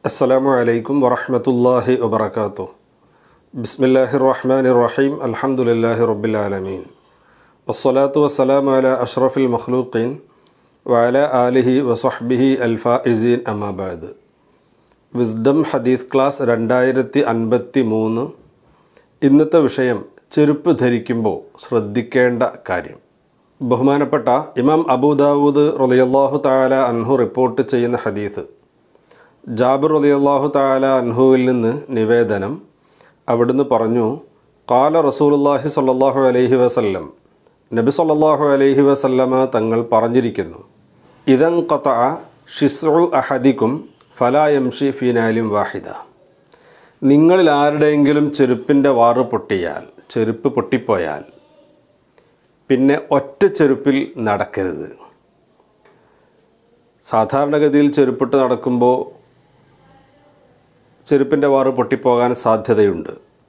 അസ്സലാമു അലൈക്കും വറഹ്മത്തുള്ളാഹി വബറകാതുഹു ബിസ്മില്ലാഹിർ റഹ്മാനിർ റഹീം അൽഹംദുലില്ലാഹി റബ്ബിൽ ആലമീൻ വസ്സലാത്തു വസ്സലാമു അലാ അഷ്റഫിൽ മഖ്ലൂഖീൻ വഅല ആലിഹി വസഹ്ബിഹി അൽഫായിസീൻ അമാബാദ് വിസ്ഡം ഹദീസ് ക്ലാസ് രണ്ടായിരത്തി അൻപത്തി മൂന്ന് ഇന്നത്തെ വിഷയം ചെരുപ്പ് ധരിക്കുമ്പോൾ ശ്രദ്ധിക്കേണ്ട കാര്യം ബഹുമാനപ്പെട്ട ഇമാം അബൂദാവൂദ് റളിയല്ലാഹു തആല അൻഹു റിപ്പോർട്ട് ചെയ്യുന്ന ഹദീസ് ജാബിർ റളിയല്ലാഹു തആല അൻഹുവിൽ നിന്ന് നിവേദനം അവിടുന്ന് പറഞ്ഞു കാല റസൂലുള്ളാഹി സ്വല്ലല്ലാഹു അലൈഹി വസല്ലം നബി സ്വല്ലല്ലാഹു അലൈഹി വസല്ലമ തങ്ങൾ പറഞ്ഞിരിക്കുന്നു ഇതൻ ഖത ഷിസ്ഉ അഹദിക്കും ഫലാ യംഷി ഫിനാലിം വാഹിദ നിങ്ങളിൽ ആരുടെയെങ്കിലും ചെരുപ്പിൻ്റെ വാറ് പൊട്ടിയാൽ ചെരുപ്പ് പൊട്ടിപ്പോയാൽ പിന്നെ ഒറ്റ ചെരുപ്പിൽ നടക്കരുത് സാധാരണഗതിയിൽ ചെരുപ്പിട്ട് നടക്കുമ്പോൾ ചെരുപ്പിൻ്റെ വാറ് പൊട്ടിപ്പോകാൻ സാധ്യതയുണ്ട്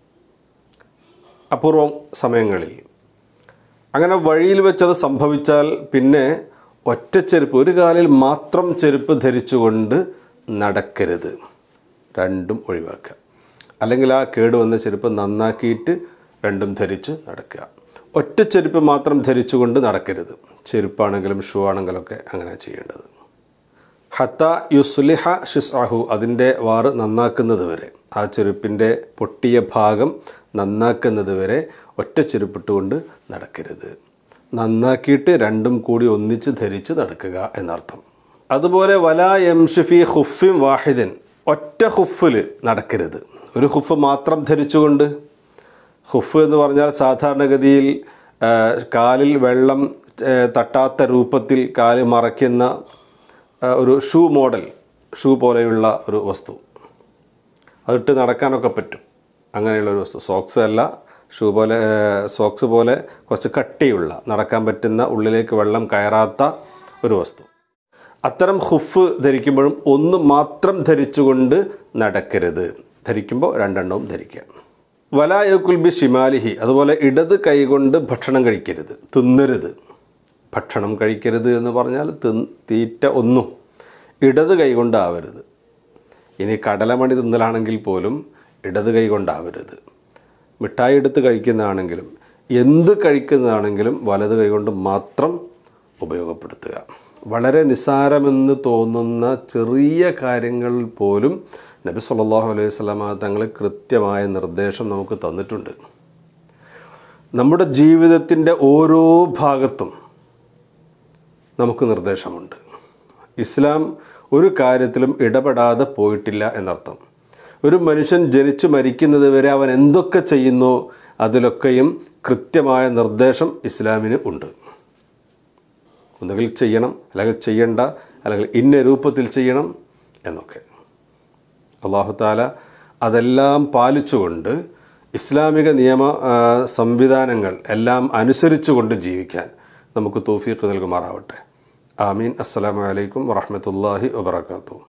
അപൂർവം സമയങ്ങളിൽ അങ്ങനെ വഴിയിൽ വെച്ചത് സംഭവിച്ചാൽ പിന്നെ ഒറ്റ ചെരുപ്പ് ഒരു കാലിൽ മാത്രം ചെരുപ്പ് ധരിച്ചുകൊണ്ട് നടക്കരുത് രണ്ടും ഒഴിവാക്കുക അല്ലെങ്കിൽ ആ കേടുവന്ന ചെരുപ്പ് നന്നാക്കിയിട്ട് രണ്ടും ധരിച്ച് നടക്കുക ഒറ്റ ചെരുപ്പ് മാത്രം ധരിച്ചുകൊണ്ട് നടക്കരുത് ചെരുപ്പാണെങ്കിലും ഷൂ ആണെങ്കിലൊക്കെ അങ്ങനെ ചെയ്യേണ്ടത് ഹത്ത യുസ്ലിഹ ഷിസ്അഹു അതിൻ്റെ വാറ് നന്നാക്കുന്നത് വരെ ആ ചെരുപ്പിൻ്റെ പൊട്ടിയ ഭാഗം നന്നാക്കുന്നത് വരെ ഒറ്റ ചെരുപ്പിട്ടുകൊണ്ട് നടക്കരുത് നന്നാക്കിയിട്ട് രണ്ടും കൂടി ഒന്നിച്ച് ധരിച്ച് നടക്കുക എന്നർത്ഥം അതുപോലെ വലാ എംഷിഫി ഹുഫിം വാഹിദൻ ഒറ്റ ഹുഫിൽ നടക്കരുത് ഒരു ഹുഫ് മാത്രം ധരിച്ചുകൊണ്ട് ഹുഫ് എന്ന് പറഞ്ഞാൽ സാധാരണഗതിയിൽ ആ, കാലിൽ വെള്ളം ആ, തട്ടാത്ത രൂപത്തിൽ കാല് മറയ്ക്കുന്ന ആ, ഒരു ഷൂ മോഡൽ ഷൂ പോലെയുള്ള ഒരു വസ്തു അതിട്ട് നടക്കാനൊക്കെ പറ്റും അങ്ങനെയുള്ള ഒരു വസ്തു സോക്സ് അല്ല ഷൂ പോലെ ആ, സോക്സ് പോലെ കുറച്ച് കട്ടിയുള്ള നടക്കാൻ പറ്റുന്ന ഉള്ളിലേക്ക് വെള്ളം കയറാത്ത ഒരു വസ്തു അത്തരം ഹുഫ് ധരിക്കുമ്പോഴും ഒന്ന് മാത്രം ധരിച്ചുകൊണ്ട് നടക്കരുത് ധരിക്കുമ്പോൾ രണ്ടെണ്ണവും ധരിക്കുക വലായക്കുൽ ബി ഷിമാലിഹി അതുപോലെ ഇടത് കൈകൊണ്ട് ഭക്ഷണം കഴിക്കരുത് തിന്നരുത് ഭക്ഷണം കഴിക്കരുത് എന്ന് പറഞ്ഞാൽ തിൻ തീറ്റ ഒന്നും ഇടത് കൈകൊണ്ടാവരുത് ഇനി കടലമണി തിന്നലാണെങ്കിൽ പോലും ഇടത് കൈകൊണ്ടാവരുത് മിഠായി എടുത്ത് കഴിക്കുന്നതാണെങ്കിലും എന്ത് കഴിക്കുന്നതാണെങ്കിലും വലത് കൈകൊണ്ട് മാത്രം ഉപയോഗപ്പെടുത്തുക വളരെ നിസ്സാരമെന്ന് തോന്നുന്ന ചെറിയ കാര്യങ്ങൾ പോലും നബി സല്ലല്ലാഹു അലൈഹി വസല്ലമ തങ്ങൾ കൃത്യമായ നിർദ്ദേശം നമുക്ക് തന്നിട്ടുണ്ട് നമ്മുടെ ജീവിതത്തിൻ്റെ ഓരോ ഭാഗത്തും നമുക്ക് നിർദ്ദേശമുണ്ട് ഇസ്ലാം ഒരു കാര്യത്തിലും ഇടപെടാതെ പോയിട്ടില്ല എന്നർത്ഥം ഒരു മനുഷ്യൻ ജനിച്ചു മരിക്കുന്നത് വരെ അവൻ എന്തൊക്കെ ചെയ്യുന്നോ അതിലൊക്കെയും കൃത്യമായ നിർദ്ദേശം ഇസ്ലാമിന് ഉണ്ട് ഒന്നുകിൽ ചെയ്യണം അല്ലെങ്കിൽ ചെയ്യണ്ട അല്ലെങ്കിൽ ഇന്ന രൂപത്തിൽ ചെയ്യണം എന്നൊക്കെ അള്ളാഹു താല അതെല്ലാം പാലിച്ചുകൊണ്ട് ഇസ്ലാമിക നിയമ ആ, സംവിധാനങ്ങൾ എല്ലാം അനുസരിച്ചുകൊണ്ട് ജീവിക്കാൻ നമുക്ക് തോഫീക്ക് നൽകുമാറാവട്ടെ ആമീൻ അസ്സലാമു അലൈക്കും വറഹ്മത്തുള്ളാഹി വബറകാതുഹു